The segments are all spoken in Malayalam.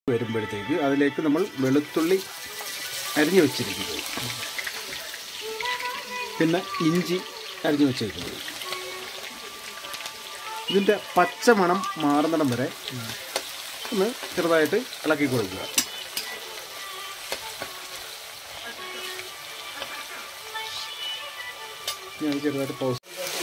വരുമ്പോഴത്തേക്ക് അതിലേക്ക് നമ്മൾ വെളുത്തുള്ളി അരിഞ്ഞു വെച്ചിരിക്കുന്നത് പിന്നെ ഇഞ്ചി അരിഞ്ഞു വെച്ചിരിക്കുന്നത് ഇതിൻ്റെ പച്ചമണം മാറുന്നിടം വരെ ഒന്ന് ചെറുതായിട്ട് ഇളക്കി കൊടുക്കുക ഞാൻ ചെറുതായിട്ട് പൗസ്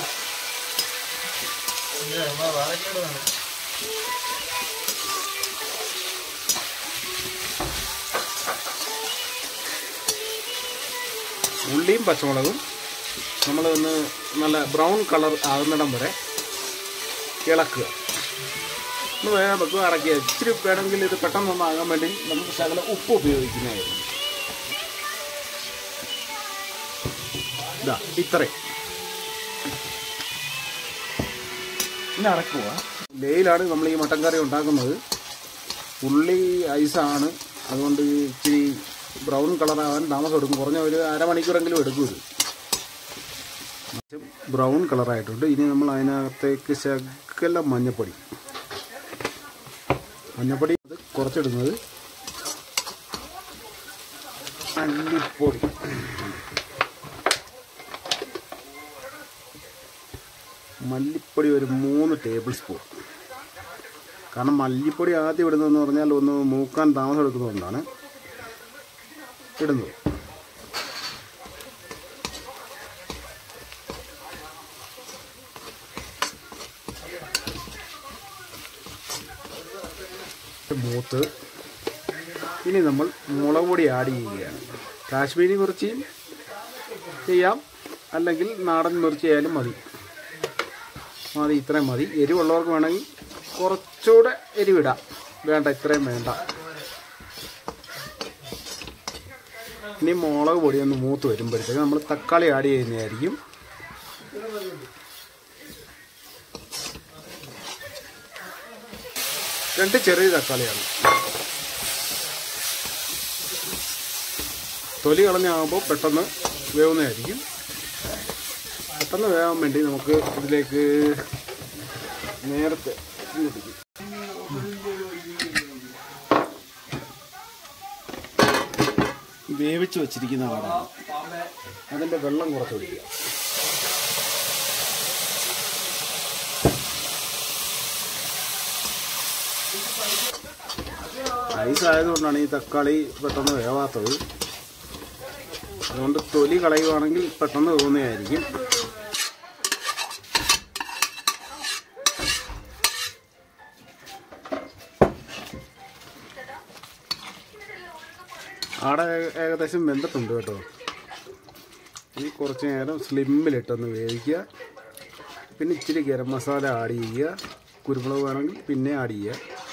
ഉള്ളിയും പച്ചമുളകും നമ്മൾ ഒന്ന് നല്ല ബ്രൗൺ കളർ ആകുന്നിടം വരെ ഇളക്കുക ഒന്ന് വേഗം വെക്കുക അടക്കുക ഇച്ചിരി വേണമെങ്കിൽ ഇത് പെട്ടെന്നൊന്ന് ആകാൻ വേണ്ടി നമുക്ക് ശകലം ഉപ്പ് ഉപയോഗിക്കുന്നതായിരുന്നു ഇതാ ഇത്രയും പിന്നെ അടക്കുക ലേയിലാണ് നമ്മൾ ഈ മട്ടൻ കറി ഉണ്ടാക്കുന്നത് ഉള്ളി ഐസാണ് അതുകൊണ്ട് ഇച്ചിരി ബ്രൗൺ കളറാകാൻ താമസം എടുക്കും കുറഞ്ഞ ഒരു അരമണിക്കൂറെങ്കിലും എടുക്കും ഇത് ബ്രൗൺ കളറായിട്ടുണ്ട് ഇനി നമ്മൾ അതിനകത്തേക്ക് ശകല മഞ്ഞപ്പൊടി മഞ്ഞപ്പൊടി അത് കുറച്ചിടുന്നത് മല്ലിപ്പൊടി മല്ലിപ്പൊടി ഒരു മൂന്ന് ടേബിൾ സ്പൂൺ കാരണം മല്ലിപ്പൊടി ആദ്യം ഇടുന്നതെന്ന് പറഞ്ഞാൽ ഒന്ന് മൂക്കാൻ താമസം എടുക്കുന്നതുകൊണ്ടാണ് ഇടുന്നത് മൂത്ത് ഇനി നമ്മൾ മുളക് പൊടി ആഡ് ചെയ്യുകയാണ് കാശ്മീരി മിർച്ചിയും ചെയ്യാം അല്ലെങ്കിൽ നാടൻ മിർച്ചി ആയാലും മതി മതി ഇത്രയും മതി എരിവുള്ളവർക്ക് വേണമെങ്കിൽ കുറച്ചുകൂടെ എരിവിടാം വേണ്ട ഇത്രയും വേണ്ട ഇനി മുളക് പൊടി ഒന്ന് മൂത്ത് വരുമ്പോഴത്തേക്ക് നമ്മൾ തക്കാളി ആഡ് ചെയ്യുന്നതായിരിക്കും രണ്ട് ചെറിയ തക്കാളിയാണ് തൊലി കളഞ്ഞാകുമ്പോൾ പെട്ടെന്ന് വേവുന്നതായിരിക്കും പെട്ടെന്ന് വേവാൻ വേണ്ടി നമുക്ക് ഇതിലേക്ക് നേരത്തെ ഇങ്ങോട്ടേക്ക് വേവിച്ച് വെച്ചിരിക്കുന്ന ആടാണ് അതിൻ്റെ വെള്ളം കുറച്ചൊഴിക്കുക ഐസ് ആയതുകൊണ്ടാണ് ഈ തക്കാളി പെട്ടെന്ന് വേവാത്തത് അതുകൊണ്ട് തൊലി കളയുവാണെങ്കിൽ പെട്ടെന്ന് തോന്നുകയായിരിക്കും ആടെ ഏകദേശം വെന്തിട്ടുണ്ട് കേട്ടോ ഇനി കുറച്ച് നേരം സ്ലിമ്മിലിട്ടൊന്ന് വേവിക്കുക പിന്നെ ഇച്ചിരി ഗരം മസാല ആഡ് ചെയ്യുക കുരുമുളക് വേണമെങ്കിൽ പിന്നെ ആഡ് ചെയ്യുക